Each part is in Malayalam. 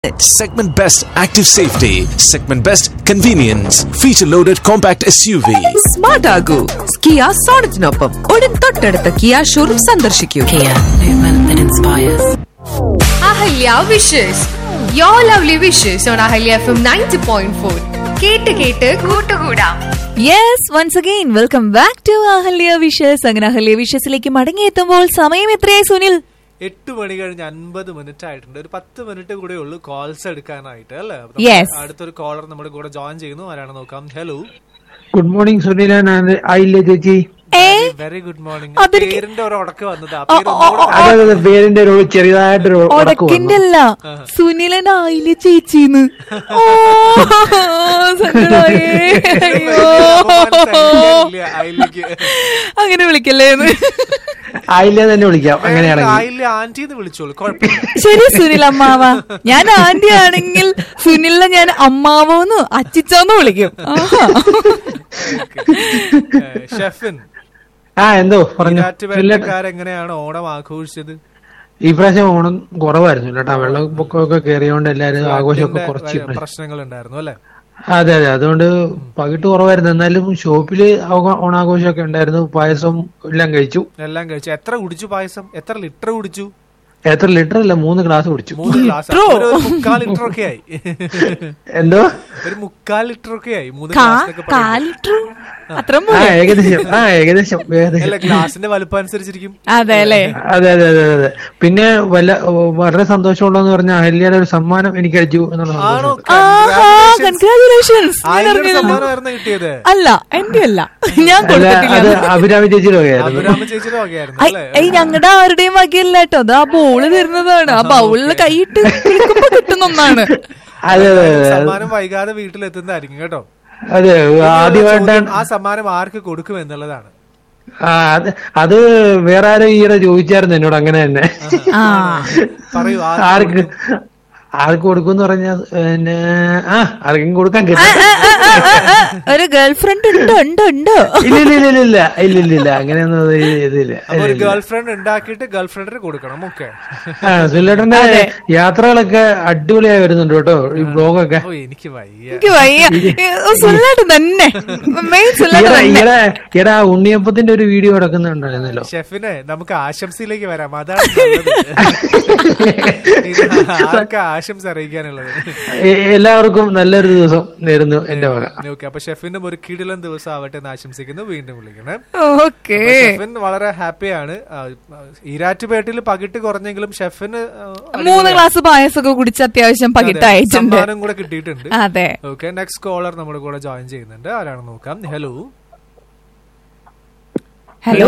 Segment Best Active Safety, Segment Best Convenience, Feature Loaded Compact SUV. Smart ആകൂ കിയ സോണറ്റിനൊപ്പം ഉടൻ തൊട്ടടുത്ത കിയ ഷോറൂം സന്ദർശിക്കൂ Kia, movement that inspires. Ahalya wishes you lovely wishes on Ahalya F M ninety point four കേട്ട് കേട്ട് കൂട്ടുകൂടാം yes once again welcome back to Ahalya wishes അങ്ങനെ അഹല്യ വിഷസിലേക്ക് മടങ്ങിയെത്തുമ്പോൾ സമയം എത്രയായി സുനിൽ എട്ട് മണി കഴിഞ്ഞ് അൻപത് മിനിറ്റ് ആയിട്ടുണ്ട് ഒരു പത്ത് മിനിറ്റ് കൂടെ ഉള്ളൂ കോൾസ് എടുക്കാനായിട്ട് അല്ലേ അപ്പൊ Yes. അടുത്തൊരു കോളർ നമ്മുടെ കൂടെ ജോയിൻ ചെയ്യുന്നു ആരാണ് നോക്കാം ഹലോ ഗുഡ് മോർണിംഗ് സുനില ഞാൻ ആയില്ലേ ചേച്ചി ഏ വെരി ഗുഡ് മോർണിംഗ് അതൊരു- പേരിന്റെ ഒരു ഉടക്ക് വന്നത് ആ ഓ, പേര് ഓ, ഒന്നുകൂടെ ഓ, അതെ അതെ പേരിന്റെ ഒരു ചെറിയതായിട്ടൊരു ഉടക്ക് ഒടക്കിന്റെ വന്നു അല്ല സുനിലൻ ആയില്ലേ ചേച്ചിന്ന് ഓ സങ്കടായേ. അയ്യോ അപമാനം സഹിക്കാനില്ല ആയില്ലേക്ക്. അങ്ങനെ വിളിക്കല്ലേ എന്ന്. ആയില്ലേ തന്നെ വിളിക്കാം അങ്ങനെയാണെങ്കിൽ ആയില്ലെ ആന്റി എന്ന് വിളിച്ചോളൂ കുഴപ്പമില്ല ശരി സുനിൽ അമ്മാവ ഞാൻ ആന്റി ആണെങ്കിൽ സുനിലിനെ ഞാൻ അമ്മാവോന്ന് അച്ചിച്ചോന്ന് വിളിക്കും ആഹാ. ഏഹ്, ഷെഫിൻ ആ എന്തോ പറഞ്ഞു ഈരാറ്റുപേട്ടക്കാരെങ്ങനെയാണ് ഓണം ആഘോഷിച്ചത് ഈ പ്രാവശ്യം ഓണം കുറവായിരുന്നു കേട്ടോ വെള്ളപ്പൊക്കമൊക്കെ കയറിയോണ്ട് എല്ലാരും ആഘോഷമൊക്കെ കുറച്ച് ഈ പ്രാവശ്യം. പ്രശ്നങ്ങൾ ഉണ്ടായിരുന്നു അല്ലെ അതെ അതെ അതുകൊണ്ട് പകിട്ട് കുറവായിരുന്നു എന്നാലും ഷോപ്പില് ഓണ- ഓണാഘോഷമൊക്കെ ഉണ്ടായിരുന്നു പായസം എല്ലാം കഴിച്ചു എല്ലാം കഴിച്ചു എത്ര കുടിച്ചു പായസം എത്ര ലിറ്റർ കുടിച്ചു എത്ര ലിറ്റർ അല്ല മൂന്ന് ഗ്ലാസ് കുടിച്ചു മൂന്ന് ഗ്ലാസ് ഒരു ഒരു മുക്കാൽ ലിറ്റർ ഒക്കെ ആയി എന്തോ ഒരു മുക്കാൽ ലിറ്റർ ഒക്കെ ആയി മൂന്ന് കാ ഗ്ലാസ് ഒക്കെ കാൽ ലിറ്റർ അത്ര ആ ഏകദേശം ആ ഏകദേശം ഏകദേശം അല്ല ഗ്ലാസിന്റെ വലുപ്പം അനുസരിച്ചിരിക്കും അതെ അല്ലേ അതെ അതെ അതെ അതെ പിന്നെ വല്ല വളരെ സന്തോഷമുള്ളതെന്ന് പറഞ്ഞാൽ അഹല്യയുടെ ഒരു സമ്മാനം എനിക്ക് അടിച്ചു എന്നുള്ള ആണോ സന്തോഷം ആഹാ കൺഗ്രാചുലേഷൻസ് ആയിരം സമ്മാനമായിരുന്നു കിട്ടിയത് അല്ല എന്റെ അല്ല ഞാൻ അല്ല കൊടുത്തിട്ടില്ല അത് അഭിരാമി ചേച്ചിയുടെ വകയായിരുന്നു അഭിരാമ ചേച്ചിയുടെ വകയായിരുന്നു ഐ, അല്ലേ ഐ ഞങ്ങളുടെ ആരുടെയും വകയല്ല കേട്ടോ അത് ആ ബോള് തരുന്നതാണ് ആ ബൗളിൽ കൈയിട്ട് പിടിക്കുമ്പോ കിട്ടുന്ന ഒന്നാണ് അതെ അതെ അതെ സമ്മാനം വൈകാതെ വീട്ടിലെത്തുന്നതായിരിക്കും കേട്ടോ അതെ ആദ്യമായിട്ടാണ് ചോദ്യം, ആ സമ്മാനം ആർക്ക് കൊടുക്കും എന്നുള്ളതാണ് ആ, അത് അത് വേറെ ആരും ഈയിടെ ചോദിച്ചായിരുന്നു എന്നോട് അങ്ങനെ തന്നെ ആ പറയൂ ആർക്ക് ആർക്ക് കൊടുക്കും പറഞ്ഞാൽ പിന്നെ ആ ആർക്കും കൊടുക്കാൻ കിട്ടും ആ, ആ, ആ, ആ, ഒരു ഗേൾ ഫ്രണ്ട് ഉണ്ട് ഉണ്ട് ഉണ്ട് ഇല്ല ഇല്ല ഇല്ല ഇല്ല ഇല്ല ഇല്ല ഇല്ല ഇല്ല അങ്ങനെയൊന്നും അത് ഇതില്ല അപ്പൊ ഒരു ഗേൾ ഫ്രണ്ട് ഉണ്ടാക്കിയിട്ട് ഗേൾ ഫ്രണ്ടിന് കൊടുക്കണം ഓക്കെ ആ സുല്ലേട്ടന്റെ യാത്രകളൊക്കെ അടിപൊളിയായി വരുന്നുണ്ട് കേട്ടോ ഈ ബ്ലോഗൊക്കെ ഓ എനിക്ക് വയ്യ എനിക്ക് വയ്യ സുല്ലാട്ട് തന്നെ മെയിൻ സുല്ലാട്ട് ഈയിടെ തന്നെ ഈയിടെ ഈയിടെ ആ ഉണ്ണിയപ്പത്തിന്റെ ഒരു വീഡിയോ കിടക്കുന്നുണ്ടായിരുന്നല്ലോ ഷെഫിനെ നമുക്ക് ആശംസയിലേക്ക് വരാം അതാണ് നല്ലത്. ഇത് ആർക്ക് ആശംസ അറിയിക്കാനുള്ളത് എ- എല്ലാവർക്കും നല്ലൊരു ദിവസം നേരുന്നു എന്റെ വക ഓക്കെ അപ്പൊ ഷെഫിന്റെ ഒരു കിടിലൻ ദിവസം ആവട്ടെ എന്ന് ആശംസിക്കുന്നു വീണ്ടും വിളിക്കണേ ഓക്കെ അപ്പൊ ഷെഫിൻ വളരെ ഹാപ്പിയാണ് ആ, ഈരാറ്റുപേട്ടിൽ പകിട്ട് കുറഞ്ഞെങ്കിലും ഷെഫിന് ആ, മൂന്ന് ഗ്ലാസ് പായസമൊക്കെ കുടിച്ച് അത്യാവശ്യം പകിട്ടായിട്ടുണ്ട് സമ്മാനം കൂടെ കിട്ടിയിട്ടുണ്ട് അതെ ഓക്കെ നെക്സ്റ്റ് കോളർ നമ്മുടെ കൂടെ ജോയിൻ ചെയ്യുന്നുണ്ട് ആരാണ് നോക്കാം hello hello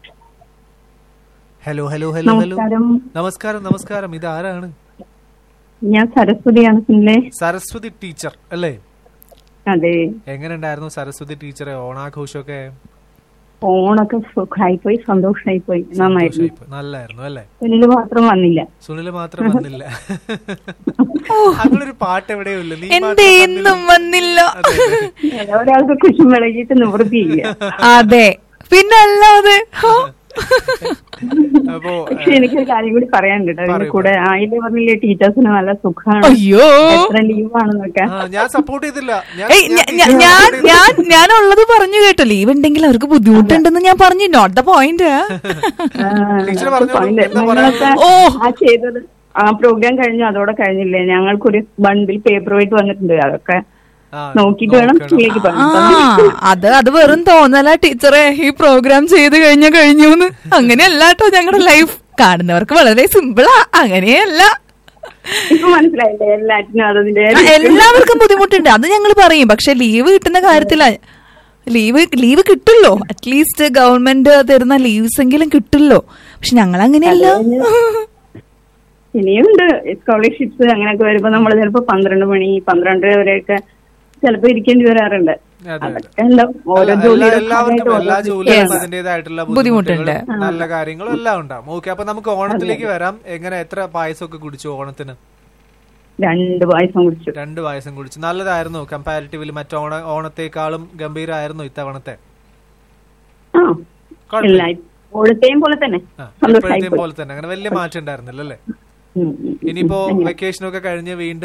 hello hello hello hello നമസ്കാരം നമസ്കാരം നമസ്കാരം ഇത് ആരാണ് ഞാൻ സരസ്വതിയാണ് സുനിലെ സരസ്വതി ടീച്ചർ അല്ലേ അതെ എങ്ങനെ ഉണ്ടായിരുന്നു സരസ്വതി ടീച്ചറെ ഓണാഘോഷമൊക്കെ ഓണൊക്കെ സുഖമായിപ്പോയി സന്തോഷമായിപ്പോയി നന്നായിരുന്നു സന്തോഷായിപ്പോയി. നല്ലായിരുന്നു അല്ലേ സുനില് മാത്രം വന്നില്ല സുനില് മാത്രം വന്നില്ല അങ്ങനൊരു പാട്ട് എവിടെയോ ഇല്ല നീ എന്തേ മാത്രം എന്നും വന്നില്ല ഏതോ ഒരാൾക്ക് കുശും വിളകിയിട്ട് നിവൃത്തിയില്ല അതെ പിന്നെ അല്ലാതെ ഹോ. അപ്പോ പക്ഷെ എനിക്കൊരു കാര്യം കൂടി പറയാനുണ്ട് കേട്ടോ ഇതിന്റെ പറയൂ, കൂടെ ആയില്ലേ പറഞ്ഞില്ലേ ടീച്ചേഴ്സിന് നല്ല സുഖമാണ് അയ്യോ എത്ര ലീവാണെന്നൊക്കെ ആ, ഞാൻ സപ്പോർട്ട് ചെയ്തില്ല ഞാൻ ഏയ് ഞ- ഞ- ഞാൻ ഞാൻ ഞാൻ ഉള്ളത് പറഞ്ഞു കേട്ടോ ലീവ് ഉണ്ടെങ്കിൽ അവർക്ക് ബുദ്ധിമുട്ടുണ്ടെന്ന് ഞാൻ പറഞ്ഞു നോട്ട് ദ പോയിന്റ് ടീച്ചർ പറഞ്ഞോളൂ, പോയിന്റ്. എന്താ ഞങ്ങളൊക്കെ ഓ. ആ ചെയ്തത് ആ പ്രോഗ്രാം കഴിഞ്ഞു അതോടെ കഴിഞ്ഞില്ലേ ഞങ്ങൾക്കൊരു ബണ്ടിൽ പേപ്പർ വെയിറ്റ് വന്നിട്ടുണ്ട് അതൊക്കെ ആ, നോക്കിയിട്ട് വേണം നോക്കണം. സ്കൂളിലേക്ക് ആ പോകാൻ അത് അത് വെറും തോന്നല ടീച്ചറെ ഈ പ്രോഗ്രാം ചെയ്ത് കഴിഞ്ഞ കഴിഞ്ഞു അങ്ങനെയല്ല കേട്ടോ ഞങ്ങളുടെ ലൈഫ് കാണുന്നവർക്ക് വളരെ സിമ്പിളാ അങ്ങനെയല്ല ഇപ്പൊ മനസ്സിലായില്ലേ എല്ലാറ്റിനും അതതിന്റെ ആ, എല്ലാവർക്കും ബുദ്ധിമുട്ടുണ്ട് അത് ഞങ്ങൾ പറയും പക്ഷെ ലീവ് കിട്ടുന്ന കാര്യത്തില ലീവ് ലീവ് കിട്ടുമല്ലോ അറ്റ്ലീസ്റ്റ് ഗവൺമെന്റ് തരുന്ന ലീവ്സ് എങ്കിലും കിട്ടുമല്ലോ പക്ഷെ ഞങ്ങൾ അങ്ങനെയല്ല ഇനിയുണ്ട് സ്കോളർഷിപ്സ് അങ്ങനെയൊക്കെ വരുമ്പോ നമ്മൾ ചിലപ്പോ പന്ത്രണ്ട് മണി പന്ത്രണ്ടര വരെയൊക്കെ ചിലപ്പോ ഇരിക്കേണ്ടി വരാറുണ്ട് അതെ, അതെ. അതൊക്കെ ഉണ്ടാവും ഓരോ അല്ല, എല്ലാ- ജോലിയുടെ എല്ലാവർക്കും ഭാഗമായിട്ട് എല്ലാ ഓരോ ജോലികൾക്കും Yes. അതിന്റേതായിട്ടുള്ള ബുദ്ധിമുട്ടുണ്ട്. ബുദ്ധിമുട്ടുകളും നല്ല കാര്യങ്ങളും എല്ലാം ഉണ്ടാവും ഓക്കെ അപ്പൊ നമുക്ക് ഓണത്തിലേക്ക് വരാം എങ്ങനെ എത്ര പായസമൊക്കെ കുടിച്ചു ഓണത്തിന് രണ്ട് പായസം കുടിച്ചു രണ്ട് പായസം കുടിച്ചു നല്ലതായിരുന്നു കമ്പാരിറ്റീവ്ലി മറ്റോണ ഓണത്തെക്കാളും ഗംഭീരമായിരുന്നു ഇത്തവണത്തെ ആ കുഴപ്പമില്ല. എല്ലാ ഇപ്പോഴത്തെയും പോലെ തന്നെ ആ, സന്തോഷമായി എപ്പോഴത്തെയും പോലെ തന്നെ അങ്ങനെ വലിയ മാറ്റം ഉണ്ടായിരുന്നില്ല അല്ലേ ഉം, ഉം, ഉം. ഇനിയിപ്പോ അങ്ങനെ. വെക്കേഷനൊക്കെ കഴിഞ്ഞ് വീണ്ടും